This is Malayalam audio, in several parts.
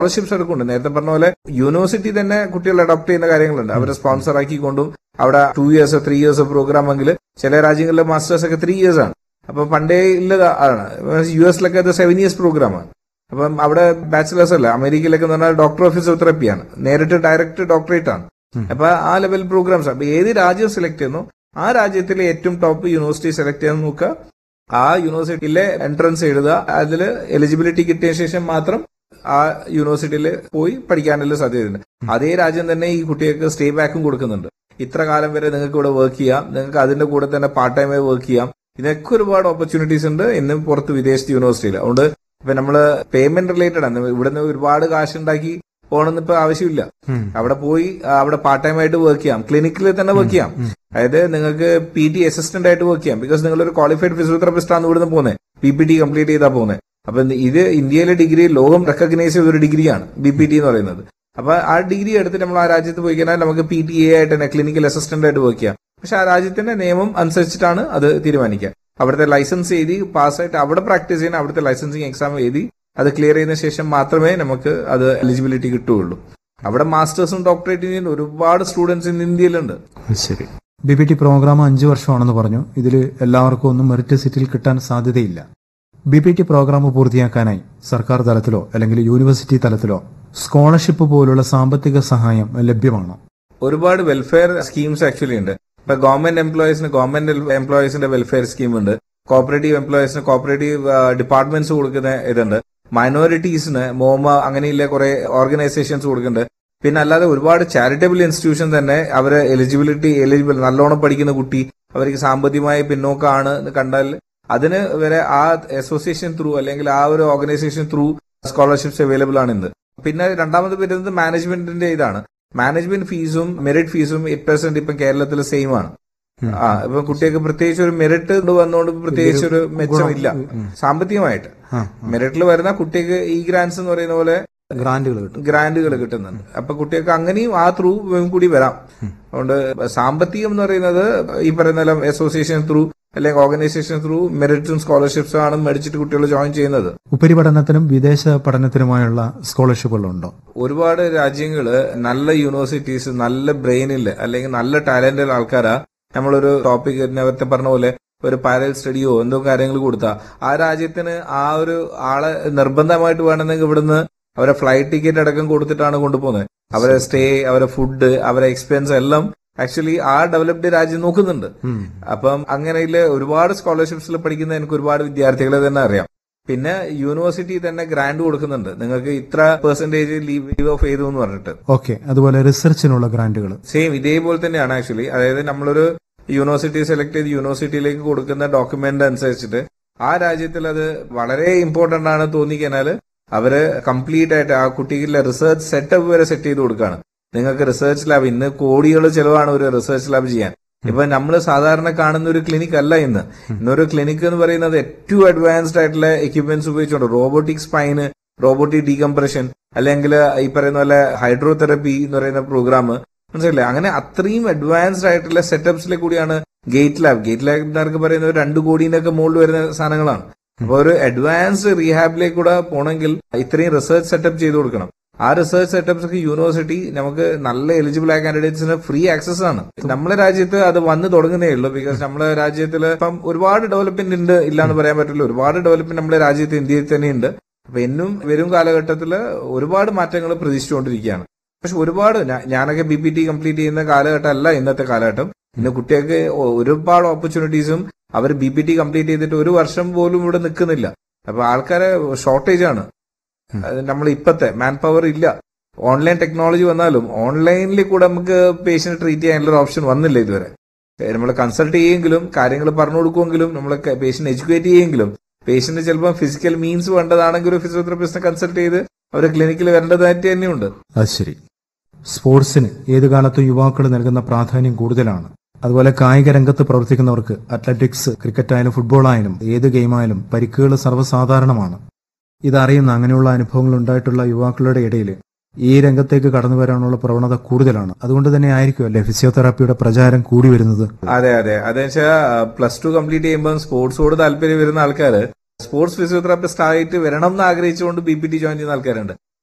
സ്കോളർഷിപ്സ് എടുക്കുന്നുണ്ട് നേരത്തെ പറഞ്ഞ പോലെ യൂണിവേഴ്സിറ്റി തന്നെ കുട്ടികൾ അഡോപ്റ്റ് ചെയ്യുന്ന കാര്യങ്ങളുണ്ട് അവരെ സ്പോൺസർ ആക്കിക്കൊണ്ടും അവിടെ two years three years program എങ്കിൽ ചില രാജ്യങ്ങളിലെ മാസ്റ്റേഴ്സ് ഒക്കെ ത്രീ ഇയേഴ്സ് ആണ് അപ്പൊ പണ്ടേ ഉള്ളത് ആണ് യു എസിലൊക്കെ അത് സെവൻ ഇയേഴ്സ് പ്രോഗ്രാമാണ് അപ്പം അവിടെ ബാച്ചിലേഴ്സ് അല്ല അമേരിക്കയിലൊക്കെ എന്ന് പറഞ്ഞാൽ ഡോക്ടർ ഓഫ് ഫിസിയോതെറപ്പിയാണ് നേരിട്ട് ഡയറക്റ്റ് ഡോക്ടറേറ്റ് ആണ് അപ്പൊ ആ ലെവൽ പ്രോഗ്രാംസ് അപ്പൊ ഏത് രാജ്യം സെലക്ട് ചെയ്യുന്നു ആ രാജ്യത്തിലെ ഏറ്റവും ടോപ്പ് യൂണിവേഴ്സിറ്റി സെലക്ട് ചെയ്യാൻ നോക്കുക ആ യൂണിവേഴ്സിറ്റിയിലെ എൻട്രൻസ് എഴുതുക അതിൽ എലിജിബിലിറ്റി കിട്ടിയ ശേഷം മാത്രം ആ യൂണിവേഴ്സിറ്റിയിൽ പോയി പഠിക്കാനുള്ള സാധ്യതയുണ്ട് അതേ രാജ്യം തന്നെ ഈ കുട്ടികൾക്ക് സ്റ്റേ ബാക്കും കൊടുക്കുന്നുണ്ട് ഇത്ര കാലം വരെ നിങ്ങൾക്ക് ഇവിടെ വർക്ക് ചെയ്യാം നിങ്ങൾക്ക് അതിന്റെ കൂടെ തന്നെ പാർട്ട് ടൈമായി വർക്ക് ചെയ്യാം ഇതിനൊക്കെ ഒരുപാട് ഓപ്പർച്യൂണിറ്റീസ് ഉണ്ട് ഇന്നും പുറത്ത് വിദേശത്ത് യൂണിവേഴ്സിറ്റിയിൽ അതുകൊണ്ട് ഇപ്പൊ നമ്മള് പേയ്മെന്റ് റിലേറ്റഡ് ആണ് ഇവിടുന്ന് ഒരുപാട് കാശ് ഉണ്ടാക്കി പോകണമെന്ന് ഇപ്പൊ ആവശ്യമില്ല അവിടെ പോയി ആ, അവിടെ പാർട്ട് ടൈം ആയിട്ട് വർക്ക് ചെയ്യാം ക്ലിനിക്കിൽ തന്നെ വർക്ക് ചെയ്യാം അതായത് നിങ്ങൾക്ക് പി ടി അസിസ്റ്റന്റ് ആയിട്ട് വർക്ക് ചെയ്യാം ബിക്കോസ് നിങ്ങൾ ഒരു ക്വാളിഫൈഡ് ഫിസിയോതെറപ്പിസ്റ്റ് ആണ് ഇവിടുന്ന് പോകുന്നത് പി പി ടി കംപ്ലീറ്റ് ചെയ്താ പോകുന്നത് അപ്പൊ ഇത് ഇന്ത്യയിലെ ഡിഗ്രി ലോകം റെക്കഗ്നൈസ് ചെയ്ത ഒരു ഡിഗ്രിയാണ് ബി പി ടി എന്ന് പറയുന്നത് അപ്പൊ ആ ഡിഗ്രി എടുത്തിട്ട് നമ്മൾ ആ രാജ്യത്ത് പോയി കഴിഞ്ഞാൽ നമുക്ക് പി ടി എ ആയിട്ട് തന്നെ ക്ലിനിക്കൽ അസിസ്റ്റന്റ് ആയിട്ട് വർക്ക് ചെയ്യാം പക്ഷെ ആ രാജ്യത്തിന്റെ നിയമം അനുസരിച്ചിട്ടാണ് അത് തീരുമാനിക്കുക അവിടുത്തെ ലൈസൻസ് എഴുതി പാസ്സായിട്ട് അവിടെ പ്രാക്ടീസ് ചെയ്യുന്ന അവിടുത്തെ ലൈസൻസിങ് എക്സാം എഴുതി അത് ക്ലിയർ ചെയ്തതിനു ശേഷം മാത്രമേ നമുക്ക് അത് എലിജിബിലിറ്റി കിട്ടുകയുള്ളൂ അവിടെ മാസ്റ്റേഴ്സും ഡോക്ടറേറ്റും ചെയ്യുന്ന ഒരുപാട് സ്റ്റുഡൻസ് ഇന്ന് ഇന്ത്യയിലുണ്ട് ശരി ബി പി ടി പ്രോഗ്രാം അഞ്ചു വർഷമാണെന്ന് പറഞ്ഞു ഇതിൽ എല്ലാവർക്കും ഒന്നും മെറിറ്റ് സീറ്റിൽ കിട്ടാൻ സാധ്യതയില്ല ബി പി ടി പ്രോഗ്രാം പൂർത്തിയാക്കാനായി സർക്കാർ തലത്തിലോ അല്ലെങ്കിൽ യൂണിവേഴ്സിറ്റി തലത്തിലോ സ്കോളർഷിപ്പ് പോലുള്ള സാമ്പത്തിക സഹായം ലഭ്യമാണോ ഒരുപാട് വെൽഫെയർ സ്കീംസ് ആക്ച്വലി ഉണ്ട് ഇപ്പൊ ഗവൺമെന്റ് എംപ്ലോയീസിന് ഗവൺമെന്റ് എംപ്ലോയീസിന്റെ വെൽഫെയർ സ്കീം ഉണ്ട് കോപ്പറേറ്റീവ് എംപ്ലോയീസിന് കോപ്പറേറ്റീവ് ഡിപ്പാർട്ട്മെന്റ്സ് കൊടുക്കുന്ന ഇതുണ്ട് മൈനോറിറ്റീസിന് മോമ അങ്ങനെയുള്ള കുറെ ഓർഗനൈസേഷൻസ് കൊടുക്കുന്നുണ്ട് പിന്നെ അല്ലാതെ ഒരുപാട് ചാരിറ്റബിൾ ഇൻസ്റ്റിറ്റ്യൂഷൻ തന്നെ അവരെ എലിജിബിലിറ്റി എലിജിബിൾ നല്ലോണം പഠിക്കുന്ന കുട്ടി അവർക്ക് സാമ്പത്തികമായി പിന്നോക്കമാണ് എന്ന് കണ്ടാൽ അതിന് വരെ ആ അസോസിയേഷൻ ത്രൂ അല്ലെങ്കിൽ ആ ഒരു ഓർഗനൈസേഷൻ ത്രൂ സ്കോളർഷിപ്സ് അവൈലബിൾ ആണ് ഇന്ന് പിന്നെ രണ്ടാമത് വരുന്നത് മാനേജ്മെന്റിന്റെ ഇതാണ് മാനേജ്മെന്റ് ഫീസും മെറിറ്റ് ഫീസും എയ്റ്റ് പെർസെന്റ് ഇപ്പം കേരളത്തിൽ സെയിം ആണ് ആ ഇപ്പൊ കുട്ടികൾക്ക് പ്രത്യേകിച്ച് ഒരു മെറിറ്റ് വന്നുകൊണ്ട് പ്രത്യേകിച്ച് ഒരു മെച്ചമില്ല സാമ്പത്തികമായിട്ട് മെറിറ്റിൽ വരുന്ന കുട്ടിക്ക് ഈ ഗ്രാൻസ് എന്ന് പറയുന്ന പോലെ ഗ്രാന്റുകൾ കിട്ടും ഗ്രാന്റുകൾ കിട്ടുന്നുണ്ട് അപ്പൊ കുട്ടികൾക്ക് അങ്ങനെയും ആ ത്രൂ കൂടി വരാം അതുകൊണ്ട് സാമ്പത്തികം എന്ന് പറയുന്നത് ഈ പറയുന്ന അസോസിയേഷൻ ത്രൂ അല്ലെങ്കിൽ ഓർഗനൈസേഷൻ ത്രൂ മെറിറ്റും സ്കോളർഷിപ്സും ആണ് മേടിച്ചിട്ട് കുട്ടികൾ ജോയിൻ ചെയ്യുന്നത് ഉപരിപഠനത്തിനും വിദേശ പഠനത്തിനുമായുള്ള സ്കോളർഷിപ്പുകളുണ്ടോ ഒരുപാട് രാജ്യങ്ങള് നല്ല യൂണിവേഴ്സിറ്റീസ് നല്ല ബ്രെയിനില് അല്ലെങ്കിൽ നല്ല ടാലന്റുള്ള ആൾക്കാരാ നമ്മളൊരു ടോപ്പിക് നേരത്തെ പറഞ്ഞ പോലെ ഒരു പാരൽ സ്റ്റഡിയോ എന്തോ കാര്യങ്ങൾ കൊടുത്താ ആ രാജ്യത്തിന് ആ ഒരു ആളെ നിർബന്ധമായിട്ട് വേണമെന്നെങ്കിൽ ഇവിടുന്ന് അവരെ ഫ്ലൈറ്റ് ടിക്കറ്റ് അടക്കം കൊടുത്തിട്ടാണ് കൊണ്ടുപോകുന്നത് അവരെ സ്റ്റേ അവരെ ഫുഡ് അവരെ എക്സ്പെൻസ് എല്ലാം ആക്ച്വലി ആ ഡെവലപ്ഡ് രാജ്യം നോക്കുന്നുണ്ട് അപ്പം അങ്ങനെയുള്ള ഒരുപാട് സ്കോളർഷിപ്സിൽ പഠിക്കുന്ന എനിക്ക് ഒരുപാട് വിദ്യാർത്ഥികളെ തന്നെ അറിയാം പിന്നെ യൂണിവേഴ്സിറ്റി തന്നെ ഗ്രാന്റ് കൊടുക്കുന്നുണ്ട് നിങ്ങൾക്ക് ഇത്ര പെർസെന്റേജ് ലീവ് ഓഫ് ചെയ്തു എന്ന് പറഞ്ഞിട്ട് ഓക്കെ അതുപോലെ റിസർച്ചിനുള്ള ഗ്രാന്റുകൾ സെയിം ഇതേപോലെ തന്നെയാണ് ആക്ച്വലി അതായത് നമ്മളൊരു യൂണിവേഴ്സിറ്റി സെലക്ട് ചെയ്ത് യൂണിവേഴ്സിറ്റിയിലേക്ക് കൊടുക്കുന്ന ഡോക്യുമെന്റ് അനുസരിച്ചിട്ട് ആ രാജ്യത്തിൽ അത് വളരെ ഇമ്പോർട്ടന്റ് ആണ് തോന്നിക്കഴിഞ്ഞാല് അവര് കംപ്ലീറ്റ് ആയിട്ട് ആ കുട്ടികളുടെ റിസർച്ച് സെറ്റപ്പ് വരെ സെറ്റ് ചെയ്ത് കൊടുക്കുകയാണ് നിങ്ങൾക്ക് റിസർച്ച് ലാബ് ഇന്ന് കോടികൾ ചെലവാണ് ഒരു റിസർച്ച് ലാബ് ചെയ്യാൻ ഇപ്പൊ നമ്മൾ സാധാരണ കാണുന്ന ഒരു ക്ലിനിക് അല്ല ഇന്ന് ഇന്നൊരു ക്ലിനിക് എന്ന് പറയുന്നത് ഏറ്റവും അഡ്വാൻസ്ഡ് ആയിട്ടുള്ള എക്യുപ്മെന്റ്സ് ഉപയോഗിച്ചുകൊണ്ട് റോബോട്ടിക് സ്പൈന് റോബോട്ടിക് ഡീകംപ്രഷൻ അല്ലെങ്കിൽ ഈ പറയുന്ന പോലെ ഹൈഡ്രോതെറപ്പി എന്ന് പറയുന്ന പ്രോഗ്രാം മനസ്സിലായില്ലേ അങ്ങനെ അത്രയും അഡ്വാൻസ്ഡ് ആയിട്ടുള്ള സെറ്റപ്സിലെ കൂടിയാണ് ഗേറ്റ് ലാബ് ഗേറ്റ് ലാബ് എന്നൊക്കെ പറയുന്നത് രണ്ട് കോടിനൊക്കെ മുകളിൽ വരുന്ന സാധനങ്ങളാണ് അപ്പൊ ഒരു അഡ്വാൻസ്ഡ് റീഹാബിലേക്ക് കൂടെ പോണെങ്കിൽ ഇത്രയും റിസർച്ച് സെറ്റപ്പ് ചെയ്ത് കൊടുക്കണം ആ റിസർച്ച് സെറ്റപ്സ് ഒക്കെ യൂണിവേഴ്സിറ്റി നമുക്ക് നല്ല എലിജിബിൾ ആയ കാൻഡിഡേറ്റ്സിന് ഫ്രീ ആക്സസ് ആണ് നമ്മുടെ രാജ്യത്ത് അത് വന്ന് തുടങ്ങുന്നേ ഉള്ളൂ ബിക്കോസ് നമ്മുടെ രാജ്യത്തിൽ ഇപ്പം ഒരുപാട് ഡെവലപ്മെന്റ് ഉണ്ട് ഇല്ല എന്ന് പറയാൻ പറ്റില്ല ഒരുപാട് ഡെവലപ്മെന്റ് നമ്മുടെ രാജ്യത്ത് ഇന്ത്യയിൽ തന്നെ ഉണ്ട് അപ്പൊ എന്നും വരും കാലഘട്ടത്തിൽ ഒരുപാട് മാറ്റങ്ങൾ പ്രതീക്ഷിച്ചുകൊണ്ടിരിക്കുകയാണ് പക്ഷെ ഒരുപാട് ഞാ- ഞാനൊക്കെ ബി പി ടി കംപ്ലീറ്റ് ചെയ്യുന്ന കാലഘട്ടം അല്ല ഇന്നത്തെ കാലഘട്ടം ഇന്ന് കുട്ടികൾക്ക് ഒ- ഒരുപാട് ഓപ്പർച്യൂണിറ്റീസും അവർ ബി പി ടി കംപ്ലീറ്റ് ചെയ്തിട്ട് ഒരു വർഷം പോലും ഇവിടെ നിൽക്കുന്നില്ല അപ്പൊ ആൾക്കാരെ ഷോർട്ടേജ് ആണ് അത് നമ്മൾ ഇപ്പത്തെ മാൻ പവർ ഇല്ല ഓൺലൈൻ ടെക്നോളജി വന്നാലും ഓൺലൈനിൽ കൂടെ നമുക്ക് പേഷ്യന്റ് ട്രീറ്റ് ചെയ്യാനുള്ള ഒരു ഓപ്ഷൻ വന്നില്ല ഇതുവരെ നമ്മൾ കൺസൾട്ട് ചെയ്യുമെങ്കിലും കാര്യങ്ങൾ പറഞ്ഞു കൊടുക്കുമെങ്കിലും നമ്മൾ പേഷ്യന്റ് എഡ്യൂക്കേറ്റ് ചെയ്യുമെങ്കിലും പേഷ്യന്റ് ചിലപ്പോൾ ഫിസിക്കൽ മീൻസ് വേണ്ടതാണെങ്കിൽ ഒരു ഫിസിയോതെറപ്പിസ്റ്റിനെ കൺസൾട്ട് ചെയ്ത് അവർ ക്ലിനിക്കിൽ വരേണ്ടതായിട്ട് തന്നെയുണ്ട് അത് ശരി സ്പോർട്സിന് ഏത് കാലത്തും യുവാക്കൾ നൽകുന്ന പ്രാധാന്യം കൂടുതലാണ് അതുപോലെ കായിക രംഗത്ത് പ്രവർത്തിക്കുന്നവർക്ക് അത്ലറ്റിക്സ് ക്രിക്കറ്റ് ആയാലും ഫുട്ബോൾ ആയാലും ഏത് ഗെയിമായാലും പരിക്കുകൾ സർവ്വസാധാരണമാണ് ഇതറിയുന്ന അങ്ങനെയുള്ള അനുഭവങ്ങൾ ഉണ്ടായിട്ടുള്ള യുവാക്കളുടെ ഇടയിൽ ഈ രംഗത്തേക്ക് കടന്നു വരാനുള്ള പ്രവണത കൂടുതലാണ് അതുകൊണ്ട് തന്നെ ആയിരിക്കും അല്ലെ ഫിസിയോതെറാപ്പിയുടെ പ്രചാരം കൂടി വരുന്നത് അതെ അതെ അതെന്ന് വെച്ചാൽ പ്ലസ് ടു കംപ്ലീറ്റ് ചെയ്യുമ്പോൾ സ്പോർട്സോട് താല്പര്യം വരുന്ന ആൾക്കാർ സ്പോർട്സ് ഫിസിയോതെറാപ്പിസ്റ്റ് ആയിട്ട് വരണം എന്ന് ആഗ്രഹിച്ചുകൊണ്ട് ബി പി ടി ജോയിൻ ചെയ്യുന്ന ആൾക്കാരുണ്ട്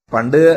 പണ്ട്